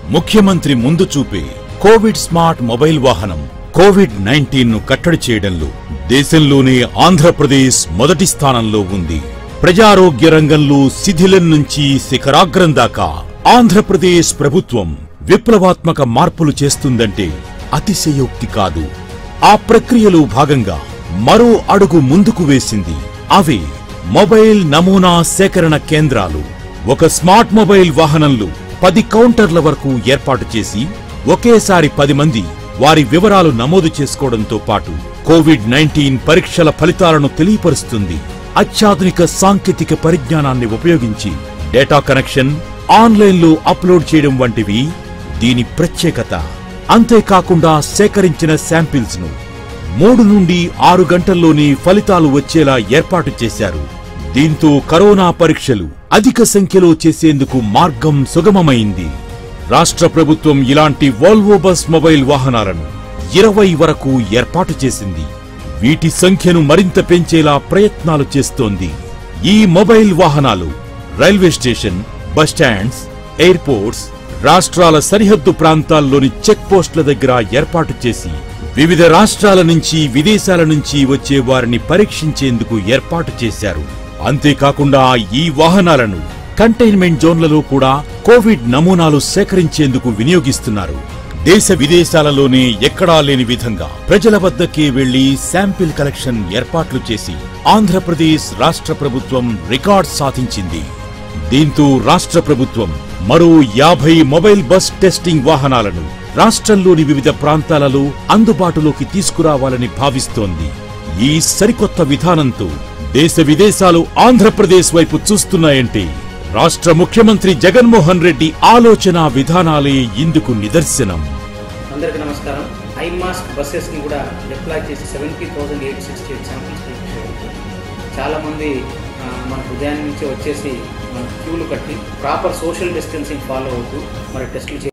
ముఖ్యమంత్రి ముందు చూపే కోవిడ్ స్మార్ట్ మొబైల్ వాహనం కోవిడ్ నైన్టీన్ ను కట్టడి చేయడంలో దేశంలోనే ఆంధ్రప్రదేశ్ మొదటి స్థానంలో ఉంది ప్రజారోగ్య రంగంలో శిథిలం నుంచి శిఖరాగ్రం దాకా ఆంధ్రప్రదేశ్ ప్రభుత్వం విప్లవాత్మక మార్పులు చేస్తుందంటే అతిశయోక్తి కాదు ఆ ప్రక్రియలో భాగంగా మరో అడుగు ముందుకు వేసింది అవి మొబైల్ నమూనా సేకరణ కేంద్రాలు ఒక స్మార్ట్ మొబైల్ వాహనంలో పది కౌంటర్ల వరకు ఏర్పాటు చేసి ఒకేసారి పది మంది వారి వివరాలు నమోదు చేసుకోవడంతో పాటు కోవిడ్ నైన్టీన్ పరీక్షల ఫలితాలను తెలియపరుస్తుంది అత్యాధునిక సాంకేతిక పరిజ్ఞానాన్ని ఉపయోగించి డేటా కనెక్షన్ ఆన్లైన్లో అప్లోడ్ చేయడం వంటివి దీని ప్రత్యేకత అంతేకాకుండా సేకరించిన శాంపిల్స్ ను మూడు నుండి ఆరు గంటల్లోనే ఫలితాలు వచ్చేలా ఏర్పాటు చేశారు దీంతో కరోనా పరీక్షలు అధిక సంఖ్యలో చేసేందుకు మార్గం సుగమమైంది రాష్ట్ర ప్రభుత్వం ఇలాంటి వాల్వో బస్ మొబైల్ వాహనాలను ఇరవై వరకు ఏర్పాటు చేసింది వీటి సంఖ్యను మరింత పెంచేలా ప్రయత్నాలు చేస్తోంది ఈ మొబైల్ వాహనాలు రైల్వే స్టేషన్ బస్టాండ్స్ ఎయిర్పోర్ట్స్ రాష్ట్రాల సరిహద్దు ప్రాంతాల్లోని చెక్ పోస్టుల దగ్గర ఏర్పాటు చేసి వివిధ రాష్ట్రాల నుంచి విదేశాల నుంచి వచ్చే వారిని పరీక్షించేందుకు ఏర్పాటు చేశారు అంతేకాకుండా ఈ వాహనాలను కంటైన్మెంట్ జోన్లలో కూడా కోవిడ్ నమూనాలు సేకరించేందుకు వినియోగిస్తున్నారు దేశ విదేశాలలోనే ఎక్కడా లేని విధంగా ప్రజల వద్దకే వెళ్లి శాంపిల్ కలెక్షన్ ఏర్పాట్లు చేసి ఆంధ్రప్రదేశ్ రాష్ట్ర ప్రభుత్వం రికార్డ్ సాధించింది దీంతో రాష్ట్ర ప్రభుత్వం మరో యాభై మొబైల్ బస్ టెస్టింగ్ వాహనాలను రాష్ట్రంలోని వివిధ ప్రాంతాలలో అందుబాటులోకి తీసుకురావాలని భావిస్తోంది ఈ సరికొత్త విధానంతో దేశ విదేశాలు ఆంధ్రప్రదేశ్ వైపు చూస్తున్నాయంటే రాష్ట్ర ముఖ్యమంత్రి జగన్మోహన్ రెడ్డి ఆలోచన విధానాలే ఇందుకు నిదర్శనం అందరికీ నమస్కారం ఐ మాస్క్ బస్సెస్ని కూడా డిప్లాయ్ చేసి seventy thousand eight sixty eight samples చాలామంది ఆ, మన ఉదయం నుంచి వచ్చేసి మన క్యూలు కట్టి ప్రాపర్ సోషల్ డిస్టెన్సింగ్ ఫాలో అవుతూ మరి టెస్టులు చే